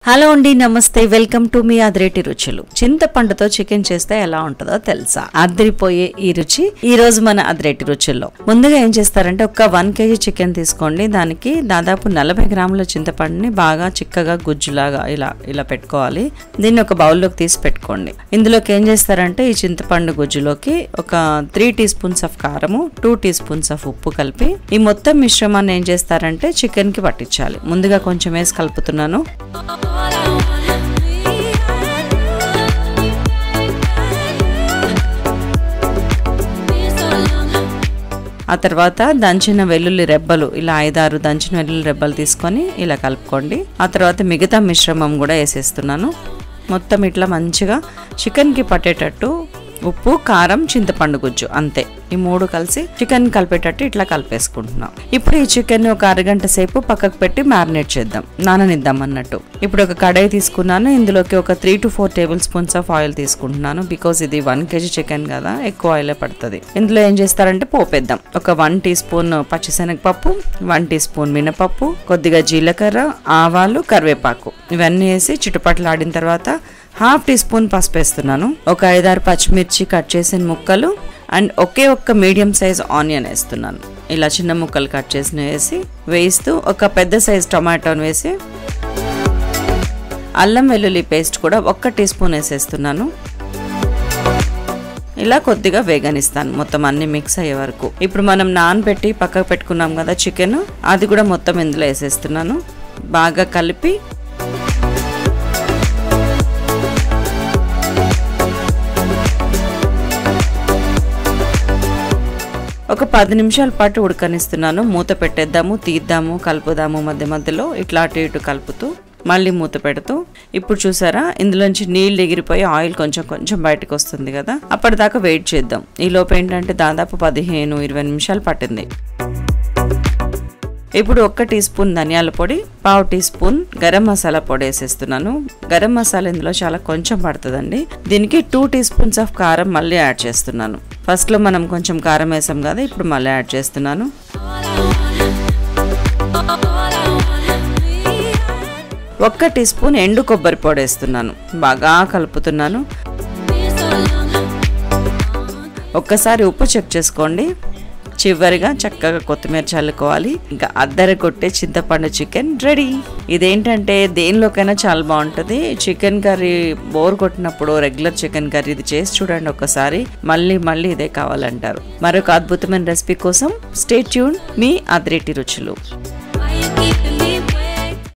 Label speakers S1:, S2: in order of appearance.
S1: Hello అండి నమస్తే welcome to me అదిరేటి రుచులు చింతపండుతో చికెన్ చేస్తే ఎలా ఉంటుందో తెలుసా అదిరిపోయే ఈ రుచి ఈ రోజు మన అదిరేటి రుచుల్లో ముందుగా ఏం చేస్తారంటే ఒక వన్ కేజీ చికెన్ తీసుకోండి దానికి దాదాపు నలభై గ్రాముల చింతపండుని బాగా చిక్కగా గుజ్జులాగా ఇలా ఇలా పెట్టుకోవాలి దీన్ని ఒక బౌల్లోకి తీసి పెట్టుకోండి ఇందులోకి ఏం చేస్తారంటే ఈ చింతపండు గుజ్జులోకి ఒక త్రీ టీ స్పూన్స్ ఆఫ్ కారము టూ టీ స్పూన్స్ ఆఫ్ ఉప్పు కలిపి ఈ మొత్తం మిశ్రమాన్ని ఏం చేస్తారంటే చికెన్ కి పట్టించాలి ముందుగా కొంచెం వేసి కలుపుతున్నాను
S2: All I wanna be so long.
S1: ఆ తర్వాత దంచిన వెల్లుల్లి రెబ్బలు ఇలా ఐదారు దంచిన వెల్లుల్లి రెబ్బలు తీసుకొని ఇలా కలుపుకోండి ఆ తర్వాత మిగతా మిశ్రమం కూడా వేసేస్తున్నాను మొత్తం ఇట్లా మంచిగా చికెన్కి పట్టేటట్టు ఉప్పు కారం చింతపండు గుజ్జు అంతే ఈ మూడు కలిసి చికెన్ కలిపేటట్టు ఇట్లా కలిపేసుకుంటున్నాం ఇప్పుడు ఈ చికెన్ ఒక అరగంట సేపు పక్కకు పెట్టి మ్యారినేట్ చేద్దాం నాననిద్దాం అన్నట్టు ఇప్పుడు ఒక కడాయి తీసుకున్నాను ఇందులోకి ఒక three to four tablespoons of oil తీసుకుంటున్నాను బికాస్ ఇది వన్ కేజీ చికెన్ కదా ఎక్కువ ఆయిలే పడుతుంది ఇందులో ఏం చేస్తారంటే పోపేద్దాం ఒక వన్ టీ స్పూన్ పచ్చిశనగపప్పు వన్ టీ స్పూన్ మినపప్పు కొద్దిగా జీలకర్ర ఆవాలు కరివేపాకు ఇవన్నీ వేసి చిటుపట్లాడిన తర్వాత హాఫ్ టీ స్పూన్ పసుపు వేస్తున్నాను ఒక ఐదారు పచ్చిమిర్చి కట్ చేసిన ముక్కలు అండ్ ఒకే ఒక్క మీడియం సైజ్ ఆనియన్ వేస్తున్నాను ఇలా చిన్న ముక్కలు కట్ చేసిన వేసి వేయిస్తూ ఒక పెద్ద సైజ్ టొమాటోని వేసి అల్లం వెల్లుల్లి పేస్ట్ కూడా ఒక్క టీ స్పూన్ వేసేస్తున్నాను ఇలా కొద్దిగా వేగనిస్తాను మొత్తం అన్ని మిక్స్ అయ్యే వరకు ఇప్పుడు మనం నానబెట్టి పక్కకు పెట్టుకున్నాం కదా చికెన్ అది కూడా మొత్తం ఇందులో వేసేస్తున్నాను బాగా కలిపి ఒక పది నిమిషాల పాటు ఉడకనిస్తున్నాను మూత పెట్టేద్దాము తీద్దాము కలుపుదాము మధ్య మధ్యలో ఇట్లా అటు ఇటు కలుపుతూ మళ్ళీ మూత పెడుతూ ఇప్పుడు చూసారా ఇందులోంచి నీళ్ళు ఎగిరిపోయి ఆయిల్ కొంచెం కొంచెం బయటకు వస్తుంది కదా అప్పటిదాకా వెయిట్ చేద్దాం ఈ లోపు ఏంటంటే దాదాపు పదిహేను ఇరవై నిమిషాలు పట్టింది ఇప్పుడు ఒక్క టీ స్పూన్ ధనియాల పొడి పావు టీ స్పూన్ గరం మసాలా పొడి వేసేస్తున్నాను గరం మసాలా ఇందులో చాలా కొంచెం పడుతుందండి దీనికి టూ టీ స్పూన్స్ ఆఫ్ కారం మళ్ళీ యాడ్ చేస్తున్నాను ఫస్ట్లో మనం కొంచెం కారం వేసాం కదా ఇప్పుడు మళ్ళీ యాడ్ చేస్తున్నాను
S2: All I wanna be
S1: ఒక్క టీ స్పూన్ ఎండు కొబ్బరి పొడి వేస్తున్నాను బాగా కలుపుతున్నాను
S2: so long.
S1: ఒక్కసారి ఉప్పు చెక్ చేసుకోండి చివరిగా చక్కగా కొత్తిమీర చల్లుకోవాలి ఇంకా అద్దర కొట్టే చింతపండు చికెన్ రెడీ ఇదేంటంటే దేనిలోకైనా చాలా బాగుంటుంది చికెన్ కర్రీ బోర్ కొట్టినప్పుడు రెగ్యులర్ చికెన్ కర్రీ ఇది చేసి చూడండి ఒకసారి మళ్ళీ మళ్ళీ ఇదే కావాలంటారు మరొక అద్భుతమైన రెసిపీ కోసం స్టే ట్యూన్ మీ అద్రేటి రుచులు